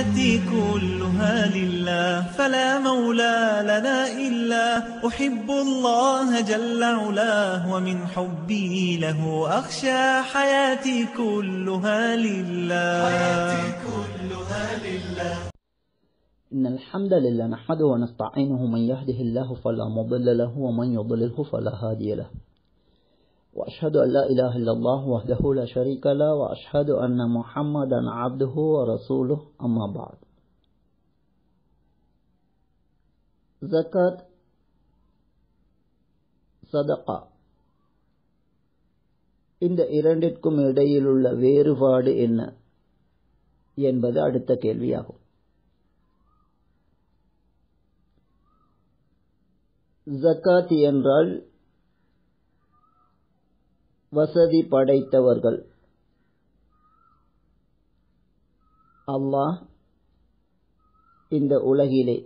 حياتي كلها لله فلا مولى لنا إلا أحب الله جل علاه ومن حبي له أخشى حياتي كلها لله حياتي كلها لله إن الحمد لله نحمده ونستعينه من يهده الله فلا مضل له ومن يضلله فلا هادي له وأشهد أن لا إله إلا الله وحده لا شريك له وأشهد أن محمدا عبده ورسوله أما بعد زكاة சதகா இந்த இரண்டிற்கும் இடையிலுள்ள வேறுபாடு என்ன என்பது அடுத்த கேள்வியாகும் ஜக்காத் என்றால் வசதி படைத்தவர்கள் அல்லாஹ் இந்த உலகிலே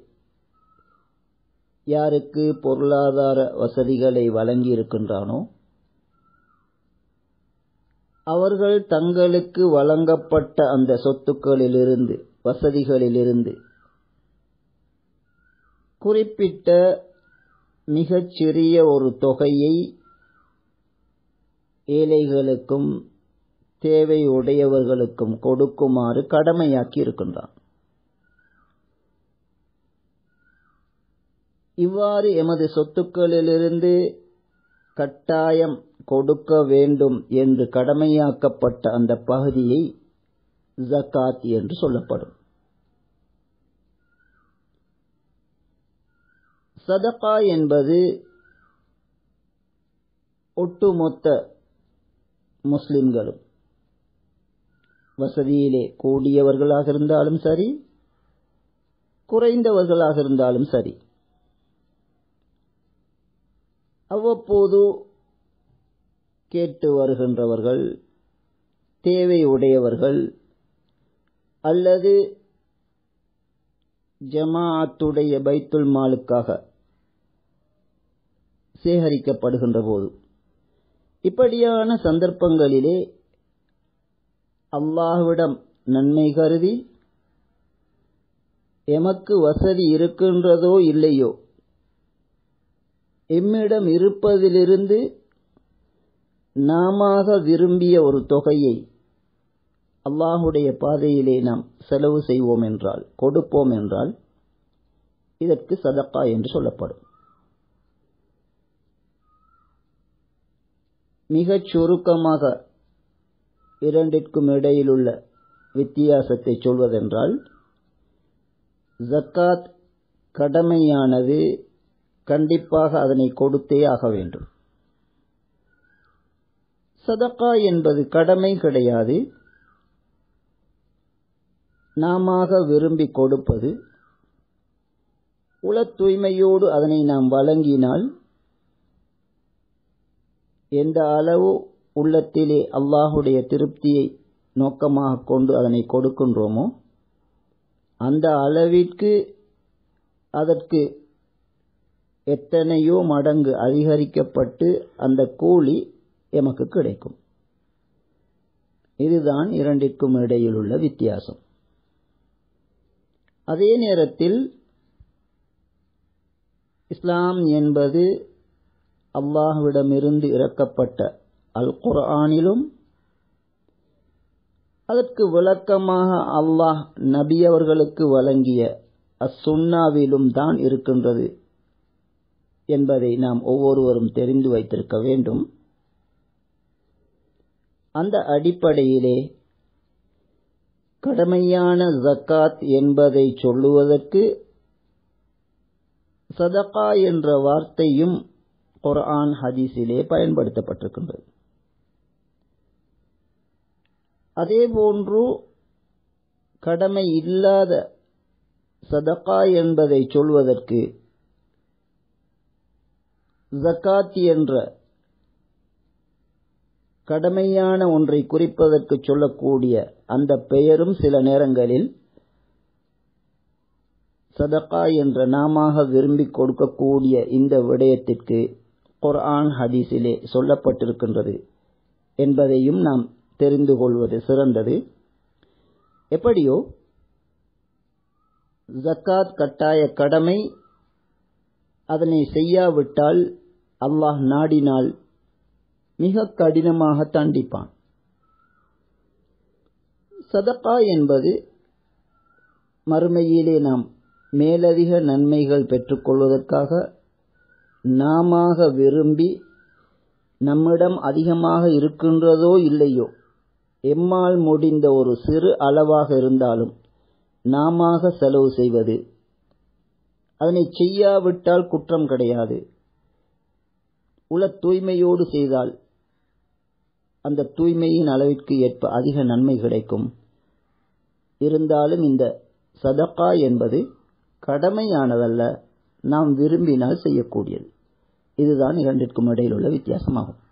யாருக்கு பொருளாதார வசதிகளை வழங்கி இருக்கின்றானோ அவர்கள் தங்களுக்கு வழங்கப்பட்ட அந்த சொத்துக்களிலிருந்து வசதிகளிலிருந்து குறிப்பிட்ட மிகச் சிறிய ஒரு தொகையை ஏழைகளுக்கும் தேவையுடையவர்களுக்கும் கொடுக்குமாறு கடமையாக்கி இருக்கின்றான் இவ்வாறு எமது சொத்துக்களிலிருந்து கட்டாயம் கொடுக்க வேண்டும் என்று கடமையாக்கப்பட்ட அந்த பகுதியை ஜக்காத் என்று சொல்லப்படும் சதகா என்பது ஒட்டுமொத்த முஸ்லிம்களும் வசதியிலே கூடியவர்களாக இருந்தாலும் சரி குறைந்தவர்களாக இருந்தாலும் சரி அவ்வப்போது கேட்டு வருகின்றவர்கள் தேவையுடையவர்கள் அல்லது ஜமாஅத்துடைய பைத்துல் மாலுக்காக சேகரிக்கப்படுகின்ற போது இப்படியான சந்தர்ப்பங்களிலே அல்லாஹ்விடம் நன்மை கருதி எமக்கு வசதி இருக்கின்றதோ இல்லையோ எம்மிடம் இருப்பதிலிருந்து நாம விரும்பிய ஒரு தொகையை அல்லாஹுடைய பாதையிலே நாம் செலவு செய்வோம் என்றால் கொடுப்போம் என்றால் இதற்கு சதக்கா என்று சொல்லப்படும் மிகச் சுருக்கமாக இரண்டிற்கும் இடையிலுள்ள வித்தியாசத்தை சொல்வதென்றால் ஜக்காத் கடமையானது கண்டிப்பாக அதனை கொடுத்தே ஆக வேண்டும் சதக்கா என்பது கடமை கிடையாது நாம விரும்பி கொடுப்பது உள தூய்மையோடு அதனை நாம் வழங்கினால் எந்த அளவு உள்ளத்திலே அல்லாஹுடைய திருப்தியை நோக்கமாக கொண்டு அதனை கொடுக்கின்றோமோ அந்த அளவிற்கு அதற்கு எத்தனையோ மடங்கு அதிகரிக்கப்பட்டு அந்த கூலி எமக்கு கிடைக்கும் இதுதான் இரண்டிற்கும் இடையிலுள்ள வித்தியாசம் அதே நேரத்தில் இஸ்லாம் என்பது அல்லாஹ்விடமிருந்து இறக்கப்பட்ட அல் குர்ஆனிலும் அதற்கு விளக்கமாக அல்லாஹ் நபி அவர்களுக்கு வழங்கிய அசுன்னாவிலும் தான் இருக்கின்றது என்பதை நாம் ஒவ்வொருவரும் தெரிந்து வைத்திருக்க வேண்டும் அந்த அடிப்படையிலே கடமையான ஜக்காத் என்பதை சொல்லுவதற்கு சதகா என்ற வார்த்தையும் குர்ஆன் ஹதீஸிலே பயன்படுத்தப்பட்டிருக்கின்றது அதேபோன்று கடமை இல்லாத சதகா என்பதை சொல்வதற்கு ஜக்காத் என்ற கடமையான ஒன்றை குறிப்பதற்கு சொல்லக்கூடிய அந்த பெயரும் சில நேரங்களில் சதகா என்ற நாம விரும்பி கொடுக்கக்கூடிய இந்த விடயத்திற்கு குர்ஆன் ஹதீஸிலே சொல்லப்பட்டிருக்கின்றது என்பதையும் நாம் தெரிந்து கொள்வது சிறந்தது எப்படியோ ஜக்காத் கட்டாய கடமை அதனை செய்யாவிட்டால் அல்லாஹ் நாடினால் மிக கடினமாக தண்டிப்பான் சதகா என்பது மறுமையிலே நாம் மேலதிக நன்மைகள் பெற்றுக்கொள்வதற்காக நாம விரும்பி நம்மிடம் அதிகமாக இருக்கின்றதோ இல்லையோ எம்மால் முடிந்த ஒரு சிறு அளவாக இருந்தாலும் நாம செலவு செய்வது அதனை செய்யாவிட்டால் குற்றம் கிடையாது உள தூய்மையோடு செய்தால் அந்த தூய்மையின் அளவிற்கு ஏற்ப அதிக நன்மை கிடைக்கும் இருந்தாலும் இந்த சதகா என்பது கடமையானதல்ல நாம் விரும்பினால் செய்யக்கூடியது இதுதான் இரண்டிற்கும் இடையில் உள்ள வித்தியாசமாகும்